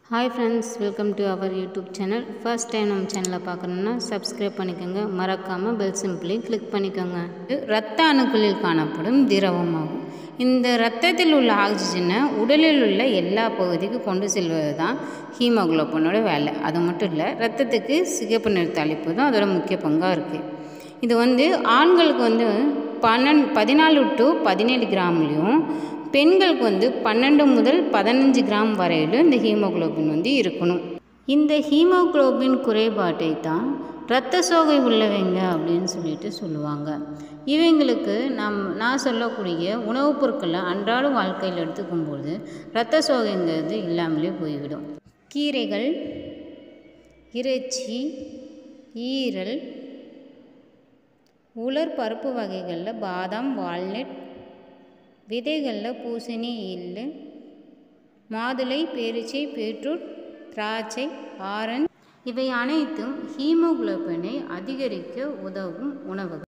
hi friends welcome to our YouTube channel first time நம்ம சேனலை பார்க்கணுன்னா சப்ஸ்கிரைப் பண்ணிக்கோங்க மறக்காமல் பெல் சிம்பிளையும் கிளிக் பண்ணிக்கோங்க இது இரத்த அணுக்களில் காணப்படும் திரவமாகும் இந்த இரத்தத்தில் உள்ள ஆக்சிஜனை உடலில் உள்ள எல்லா பகுதிக்கும் கொண்டு செல்வது தான் ஹீமோகுளோபினோட வேலை அது மட்டும் இல்லை ரத்தத்துக்கு சிகப்பு நிறத்த அளிப்பு தான் அதோட முக்கிய பங்காக இருக்குது இது வந்து ஆண்களுக்கு வந்து பன்னெண்டு பதினாலு டு பதினேழு கிராம்லேயும் பெண்களுக்கு வந்து பன்னெண்டு முதல் பதினஞ்சு கிராம் வரையிலும் இந்த ஹீமோகுளோபின் வந்து இருக்கணும் இந்த ஹீமோகுளோபின் குறைபாட்டை தான் இரத்த சோகை உள்ளவங்க அப்படின்னு சொல்லிட்டு சொல்லுவாங்க இவங்களுக்கு நம் நான் சொல்லக்கூடிய உணவுப் பொருட்களை அன்றாட வாழ்க்கையில் எடுத்துக்கும்போது இரத்த சோகைங்கிறது இல்லாமலே போய்விடும் கீரைகள் இறைச்சி ஈரல் உலர் பருப்பு வகைகளில் பாதாம் வால்நட் விதைகளில் பூசணி எள்ளு மாதுளை பேரிச்சை பீட்ரூட் திராட்சை ஆரஞ்சு இவை அனைத்தும் ஹீமோகுளோபினை அதிகரிக்க உதவும் உணவுகள்